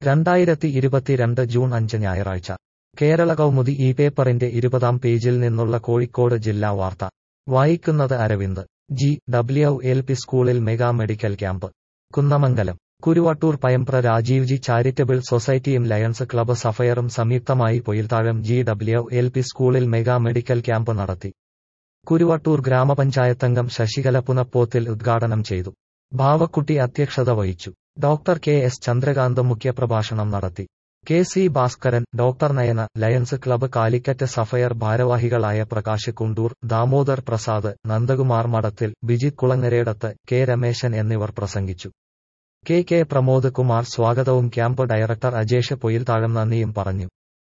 രണ്ടായിരത്തി ഇരുപത്തിരണ്ട് ജൂൺ അഞ്ച് ഞായറാഴ്ച കേരള കൗമുദി ഈ പേപ്പറിന്റെ ഇരുപതാം പേജിൽ നിന്നുള്ള കോഴിക്കോട് ജില്ലാ വാർത്ത വായിക്കുന്നത് Aravind G W L P സ്കൂളിൽ mega medical camp Kunnamangalam Kuruvattur Payambra Rajiv ji charitable സൊസൈറ്റിയും ലയൺസ് ക്ലബ്ബ് സഫയറും സംയുക്തമായി Poyilthazham G W L P സ്കൂളിൽ മെഗാ മെഡിക്കൽ ക്യാമ്പ് നടത്തി കുരുവട്ടൂർ ഗ്രാമപഞ്ചായത്തംഗം ശശികല പുനപ്പോത്തിൽ ഉദ്ഘാടനം ചെയ്തു ഭാവക്കുട്ടി അധ്യക്ഷത വഹിച്ചു ഡോക്ടർ കെ എസ് ചന്ദ്രകാന്ത് മുഖ്യപ്രഭാഷണം നടത്തി K C Bhaskaran doctor Nayana Lions club Calicut sapphire ഭാരവാഹികളായ പ്രകാശ് കുണ്ടൂർ ദാമോദർ പ്രസാദ് നന്ദകുമാർ മഠത്തിൽ ബിജിത് കുളങ്ങരേടത്ത് കെ രമേശൻ എന്നിവർ പ്രസംഗിച്ചു കെ കെ പ്രമോദ് കുമാർ സ്വാഗതവും ക്യാമ്പ് ഡയറക്ടർ അജേഷ് പൊയിൽത്താഴം നന്ദിയും പറഞ്ഞു